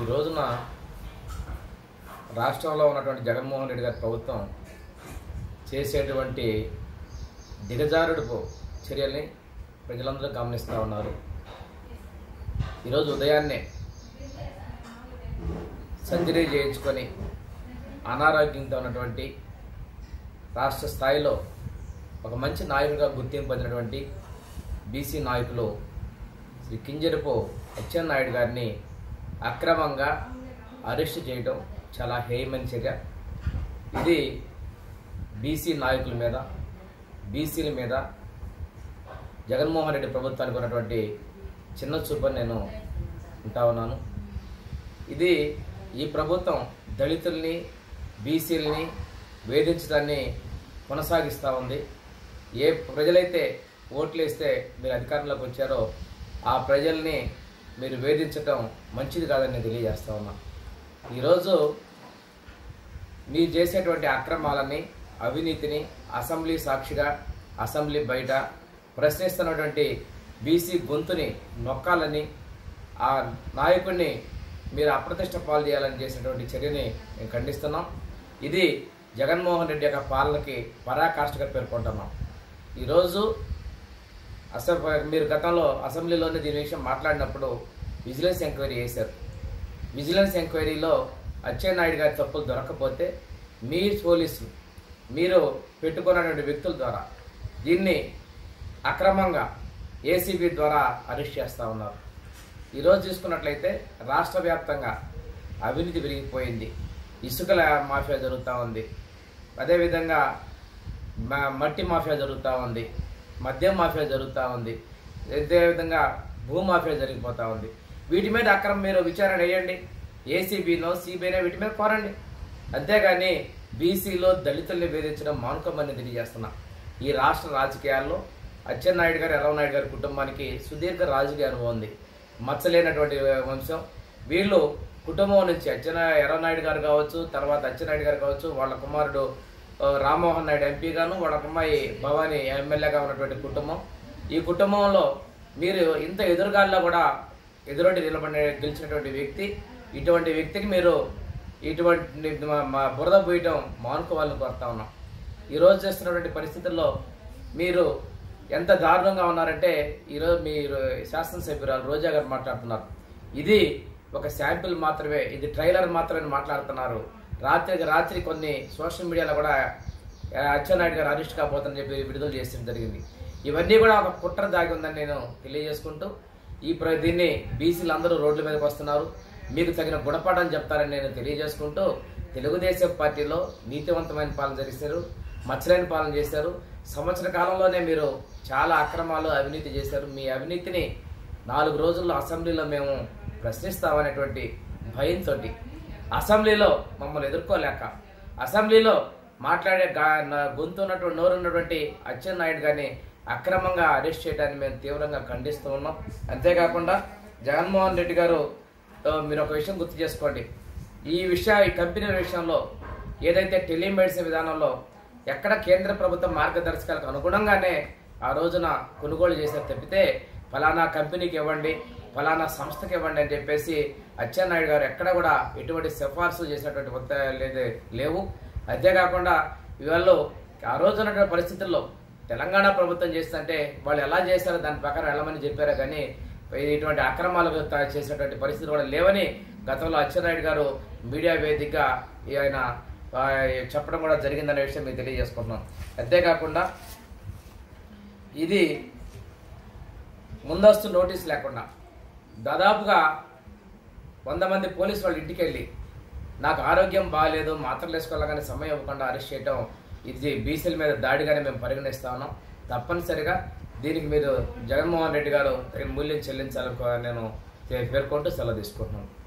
ఈ రోజున రాష్ట్రంలో ఉన్నటువంటి జగన్మోహన్ రెడ్డి గారి ప్రభుత్వం చేసేటువంటి దిగజారుడుపు చర్యల్ని ప్రజలందరూ గమనిస్తూ ఉన్నారు ఈరోజు ఉదయాన్నే సర్జరీ చేయించుకొని అనారోగ్యంతో ఉన్నటువంటి రాష్ట్ర స్థాయిలో ఒక మంచి నాయకుడిగా గుర్తింపు పొందినటువంటి బీసీ నాయకులు శ్రీ కింజరపు అచ్చెన్నాయుడు గారిని అక్రమంగా అరెస్ట్ చేయడం చాలా హేయమైన చర్య ఇది బీసీ నాయకుల మీద బీసీల మీద జగన్మోహన్ రెడ్డి ప్రభుత్వానికి ఉన్నటువంటి చిన్న చూపని నేను ఉంటా ఉన్నాను ఇది ఈ ప్రభుత్వం దళితుల్ని బీసీలని వేధించడాన్ని కొనసాగిస్తూ ఉంది ఏ ప్రజలైతే ఓట్లు వేస్తే మీరు అధికారంలోకి వచ్చారో ఆ ప్రజల్ని మీరు వేధించటం మంచిది కాదని నేను తెలియజేస్తా ఉన్నా ఈరోజు మీరు చేసేటువంటి అక్రమాలని అవినీతిని అసెంబ్లీ సాక్షిగా అసెంబ్లీ బయట ప్రశ్నిస్తున్నటువంటి బీసీ గొంతుని నొక్కాలని ఆ నాయకుడిని మీరు అప్రతిష్ట పాలు చేయాలని చేసినటువంటి చర్యని మేము ఖండిస్తున్నాం ఇది జగన్మోహన్ రెడ్డి యొక్క పాలనకి పరాకాష్ఠగా పేర్కొంటున్నాం ఈరోజు అసలు మీరు గతంలో అసెంబ్లీలోనే దీని విషయం మాట్లాడినప్పుడు విజిలెన్స్ ఎంక్వైరీ చేశారు విజిలెన్స్ ఎంక్వైరీలో అచ్చెన్నాయుడు గారి తప్పులు దొరకకపోతే మీ పోలీసులు మీరు పెట్టుకున్నటువంటి వ్యక్తుల ద్వారా దీన్ని అక్రమంగా ఏసీబీ ద్వారా అరెస్ట్ చేస్తూ ఉన్నారు ఈరోజు చూసుకున్నట్లయితే రాష్ట్ర వ్యాప్తంగా అవినీతి పెరిగిపోయింది ఇసుకల మాఫియా జరుగుతూ ఉంది అదేవిధంగా మ- మట్టి మాఫియా జరుగుతూ ఉంది మద్యం మాఫియా జరుగుతూ ఉంది అదేవిధంగా భూ మాఫియా జరిగిపోతూ ఉంది వీటి మీద అక్రమం మీరు విచారణ వేయండి ఏసీబీనో సిబిఐనో వీటి మీద కోరండి అంతేగాని బీసీలో దళితుల్ని వేధించడం మానుకోమని తెలియజేస్తున్నా ఈ రాష్ట్ర రాజకీయాల్లో అచ్చెన్నాయుడు గారు ఎర్రవనాయుడు గారి కుటుంబానికి సుదీర్ఘ రాజకీయ అనుభవం ఉంది మచ్చలేనటువంటి వంశం వీళ్ళు కుటుంబం నుంచి అచ్చెన్న ఎర్రనాయుడు గారు కావచ్చు తర్వాత అచ్చెన్నాయుడు గారు కావచ్చు వాళ్ళ కుమారుడు ఆ, రామ్మోహన్ నాయుడు ఎంపీ గాను వాళ్ళ అమ్మాయి భవానీ ఎమ్మెల్యేగా ఉన్నటువంటి కుటుంబం ఈ కుటుంబంలో మీరు ఇంత ఎదురుగాల్లో కూడా ఎదురొడ్డి నిలబడి గెలిచినటువంటి వ్యక్తి ఇటువంటి వ్యక్తికి మీరు ఇటువంటి మా- మా బురద పోయటం మానుకోవాలని కోరుతా ఉన్నాం ఈరోజు చేస్తున్నటువంటి పరిస్థితుల్లో మీరు ఎంత దారుణంగా ఉన్నారంటే ఈరోజు మీరు శాసనసభ్యురాలు రోజా గారు మాట్లాడుతున్నారు ఇది ఒక శాంపిల్ మాత్రమే ఇది ట్రైలర్ మాత్రమే మాట్లాడుతున్నారు రాత్రికి రాత్రి కొన్ని సోషల్ మీడియాలో కూడా ఆ, అచ్చెన్నాయుడు గారు అరెస్ట్ కాబోతుందని చెప్పి విడుదల చేసడం జరిగింది ఇవన్నీ కూడా ఒక కుట్ర దాగి ఉందని నేను తెలియజేసుకుంటూ ఈ ప్ర దీన్ని బీసీలు అందరూ రోడ్ల మీదకి వస్తున్నారు మీకు తగిన గుణపాఠం చెప్తారని నేను తెలియజేసుకుంటూ తెలుగుదేశం పార్టీలో నీతివంతమైన పాలన జరిగిస్తారు మచ్చలేని పాలన చేశారు సంవత్సర కాలంలోనే మీరు చాలా అక్రమాలు అవినీతి చేశారు మీ అవినీతిని నాలుగు రోజుల్లో అసెంబ్లీలో మేము ప్రశ్నిస్తామనేటువంటి భయంతో అసెంబ్లీలో మమ్మల్ని ఎదుర్కోలేక అసెంబ్లీలో మాట్లాడే గా- నా- గొంతు ఉన్నటువంటి నోరు ఉన్నటువంటి అచ్చెన్నాయుడు గారిని అక్రమంగా అరెస్ట్ చేయడాన్ని మేము తీవ్రంగా ఖండిస్తూ ఉన్నాం అంతేకాకుండా జగన్మోహన్ రెడ్డి గారు ఆ, మీరు ఒక విషయం గుర్తు చేసుకోండి ఈ విషయ ఈ కంపెనీల విషయంలో ఏదైతే టెలిమెడిసిన్ విధానంలో ఎక్కడ కేంద్ర ప్రభుత్వ మార్గదర్శకాలకు అనుగుణంగానే ఆ రోజున కొనుగోలు చేశారు తప్పితే ఫలానా కంపెనీకి ఇవ్వండి ఫలానా సంస్థకి ఇవ్వండి అని చెప్పేసి అచ్చెన్నాయుడు గారు ఎక్కడ కూడా ఎటువంటి సిఫార్సు చేసినటువంటి ఉత్త లేదు లేవు అంతేకాకుండా వీళ్ళు ఆ రోజు ఉన్నటువంటి పరిస్థితుల్లో తెలంగాణ ప్రభుత్వం చేస్తుంటే వాళ్ళు ఎలా చేశారో దాని ప్రకారం వెళ్ళమని చెప్పారు కానీ ఇటువంటి అక్రమాలు త- చేసినటువంటి పరిస్థితులు కూడా లేవని గతంలో అచ్చెన్నాయుడు గారు మీడియా వేదికగా ఈ ఆయన ఆ, చెప్పడం కూడా జరిగిందనే విషయం మీకు తెలియజేసుకుంటున్నాం అంతేకాకుండా ఇది ముందస్తు నోటీస్ లేకుండా దాదాపుగా వంద మంది పోలీసు వాళ్ళు ఇంటికి వెళ్ళి నాకు ఆరోగ్యం బాగాలేదు మాత్రలు వేసుకోవాలని సమయం ఇవ్వకుండా అరెస్ట్ చేయడం ఇది బీసీల మీద దాడిగానే మేము పరిగణిస్తా ఉన్నాం తప్పనిసరిగా దీనికి మీరు జగన్మోహన్ రెడ్డి గారు తగిన మూల్యం చెల్లించాలని కో- నేను పేర్కొంటూ సెలవు తీసుకుంటున్నాను